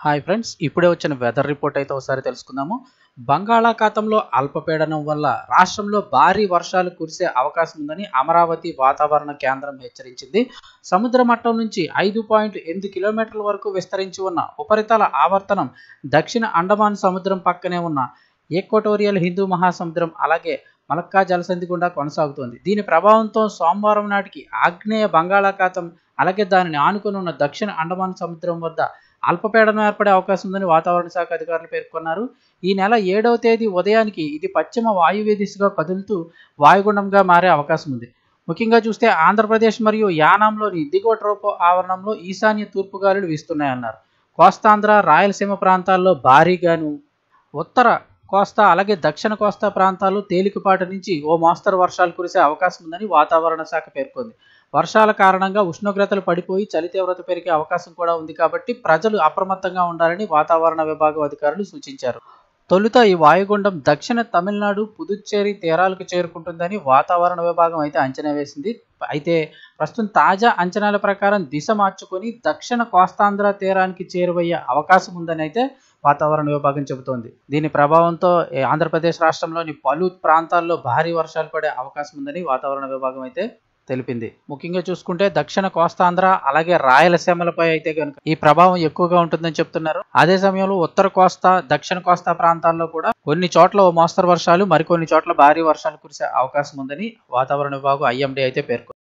hi friends ఇప్పుడే వచ్చిన weather report అయితే ఒకసారి తెలుసుకుందాము బంగాళాఖాతంలో అల్పపీడనం వల్ల రాష్ట్రంలో భారీ వర్షాలు కురిసే అవకాశం ఉందని అమరావతి వాతావరణ కేంద్రం హెచ్చరించింది సముద్ర మట్టం నుంచి ఐదు పాయింట్ ఎనిమిది కిలోమీటర్ల వరకు విస్తరించి ఉన్న ఉపరితల ఆవర్తనం దక్షిణ అండమాన్ సముద్రం పక్కనే ఉన్న ఈక్వటోరియల్ హిందూ మహాసముద్రం అలాగే మలక్కా జలసంధి గుండా కొనసాగుతోంది దీని ప్రభావంతో సోమవారం నాటికి ఆగ్నేయ బంగాళాఖాతం అలాగే దానిని ఆనుకుని ఉన్న దక్షిణ అండమాన్ సముద్రం వద్ద అల్పపీడనం ఏర్పడే అవకాశం ఉందని వాతావరణ శాఖ అధికారులు పేర్కొన్నారు ఈ నెల ఏడవ తేదీ ఉదయానికి ఇది పశ్చిమ వాయువ్య దిశగా కదులుతూ వాయుగుండంగా మారే అవకాశం ఉంది ముఖ్యంగా చూస్తే ఆంధ్రప్రదేశ్ మరియు యానాంలోని దిగువ ట్రోపో ఆవరణంలో ఈశాన్య తూర్పు గాలులు వీస్తున్నాయన్నారు కోస్తాంధ్ర రాయలసీమ ప్రాంతాల్లో భారీగాను ఉత్తర కోస్తా అలాగే దక్షిణ కోస్తా ప్రాంతాల్లో తేలికపాటి నుంచి ఓ మోస్తరు వర్షాలు కురిసే అవకాశం ఉందని వాతావరణ శాఖ పేర్కొంది వర్షాల కారణంగా ఉష్ణోగ్రతలు పడిపోయి చలి తీవ్రత పెరిగే అవకాశం కూడా ఉంది కాబట్టి ప్రజలు అప్రమత్తంగా ఉండాలని వాతావరణ విభాగం అధికారులు సూచించారు తొలుత ఈ వాయుగుండం దక్షిణ తమిళనాడు పుదుచ్చేరి తీరాలకు చేరుకుంటుందని వాతావరణ విభాగం అయితే అంచనా వేసింది అయితే ప్రస్తుతం తాజా అంచనాల ప్రకారం దిశ మార్చుకొని దక్షిణ కోస్తాంధ్ర తీరానికి చేరువయ్యే అవకాశం ఉందని అయితే వాతావరణ విభాగం చెబుతోంది దీని ప్రభావంతో ఏ ఆంధ్రప్రదేశ్ రాష్ట్రంలోని పలు ప్రాంతాల్లో భారీ వర్షాలు పడే అవకాశం ఉందని వాతావరణ విభాగం అయితే తెలిపింది ముఖ్యంగా చూసుకుంటే దక్షిణ కోస్తాంధ్ర అలాగే రాయలసీమలపై అయితే కనుక ఈ ప్రభావం ఎక్కువగా ఉంటుందని చెప్తున్నారు అదే సమయంలో ఉత్తర కోస్తా దక్షిణ కోస్తా ప్రాంతాల్లో కూడా కొన్ని చోట్ల ఓ మోస్తరు వర్షాలు మరికొన్ని చోట్ల భారీ వర్షాలు కురిసే అవకాశం ఉందని వాతావరణ విభాగం ఐఎండీ అయితే పేర్కొంది